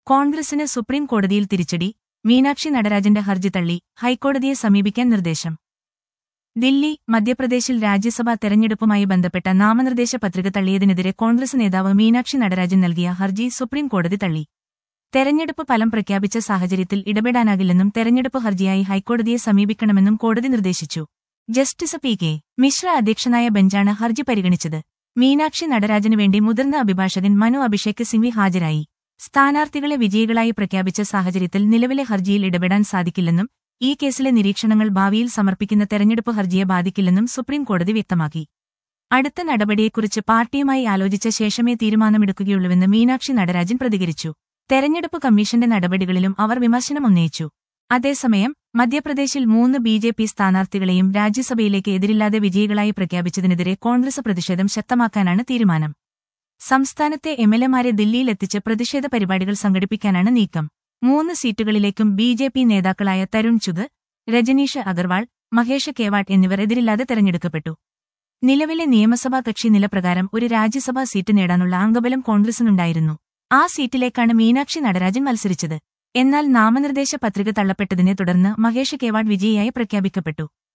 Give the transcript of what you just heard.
കോൺഗ്രസിന് സുപ്രീം കോടതിയിൽ തിരിച്ചടി മീനാക്ഷി നടരാജന്റെ ഹർജി തള്ളി ഹൈക്കോടതിയെ സമീപിക്കാൻ നിർദ്ദേശം ദില്ലി മധ്യപ്രദേശിൽ രാജ്യസഭാ തെരഞ്ഞെടുപ്പുമായി ബന്ധപ്പെട്ട നാമനിർദ്ദേശ പത്രിക തള്ളിയതിനെതിരെ കോൺഗ്രസ് നേതാവ് മീനാക്ഷി നടരാജൻ നൽകിയ ഹർജി സുപ്രീം കോടതി തള്ളി തെരഞ്ഞെടുപ്പ് ഫലം പ്രഖ്യാപിച്ച സാഹചര്യത്തിൽ ഇടപെടാനാകില്ലെന്നും തെരഞ്ഞെടുപ്പ് ഹർജിയായി ഹൈക്കോടതിയെ സമീപിക്കണമെന്നും കോടതി നിർദ്ദേശിച്ചു ജസ്റ്റിസ് പി കെ മിശ്ര അധ്യക്ഷനായ ബെഞ്ചാണ് ഹർജി പരിഗണിച്ചത് മീനാക്ഷി നടരാജനു വേണ്ടി മുതിർന്ന അഭിഭാഷകൻ മനു അഭിഷേക് സിംവി ഹാജരായി സ്ഥാനാർത്ഥികളെ വിജയികളായി പ്രഖ്യാപിച്ച സാഹചര്യത്തിൽ നിലവിലെ ഹർജിയിൽ ഇടപെടാൻ സാധിക്കില്ലെന്നും ഈ കേസിലെ നിരീക്ഷണങ്ങൾ ഭാവിയിൽ സമർപ്പിക്കുന്ന തെരഞ്ഞെടുപ്പ് ഹർജിയെ ബാധിക്കില്ലെന്നും സുപ്രീം കോടതി വ്യക്തമാക്കി അടുത്ത നടപടിയെക്കുറിച്ച് പാർട്ടിയുമായി ആലോചിച്ച ശേഷമേ തീരുമാനമെടുക്കുകയുള്ളൂവെന്ന് മീനാക്ഷി നടരാജൻ പ്രതികരിച്ചു തെരഞ്ഞെടുപ്പ് കമ്മീഷന്റെ നടപടികളിലും അവർ വിമർശനം ഉന്നയിച്ചു അതേസമയം മധ്യപ്രദേശിൽ മൂന്ന് ബി ജെ പി സ്ഥാനാർത്ഥികളെയും രാജ്യസഭയിലേക്ക് എതിരില്ലാതെ വിജയികളായി പ്രഖ്യാപിച്ചതിനെതിരെ കോൺഗ്രസ് പ്രതിഷേധം ശക്തമാക്കാനാണ് തീരുമാനം സംസ്ഥാനത്തെ എംഎൽഎമാരെ ദില്ലിയിലെത്തിച്ച് പ്രതിഷേധ പരിപാടികൾ സംഘടിപ്പിക്കാനാണ് നീക്കം മൂന്ന് സീറ്റുകളിലേക്കും ബി ജെ പി നേതാക്കളായ തരുൺ ചുഗ് രജനീഷ് അഗർവാൾ മഹേഷ് കേവാട്ട് എന്നിവർ എതിരില്ലാതെ തെരഞ്ഞെടുക്കപ്പെട്ടു നിലവിലെ നിയമസഭാ കക്ഷി നിലപ്രകാരം ഒരു രാജ്യസഭാ സീറ്റ് നേടാനുള്ള അംഗബലം കോൺഗ്രസിനുണ്ടായിരുന്നു ആ സീറ്റിലേക്കാണ് മീനാക്ഷി നടരാജൻ മത്സരിച്ചത് എന്നാൽ നാമനിർദ്ദേശ പത്രിക തള്ളപ്പെട്ടതിനെ തുടർന്ന് മഹേഷ് കേവാഡ് വിജയിയായി പ്രഖ്യാപിക്കപ്പെട്ടു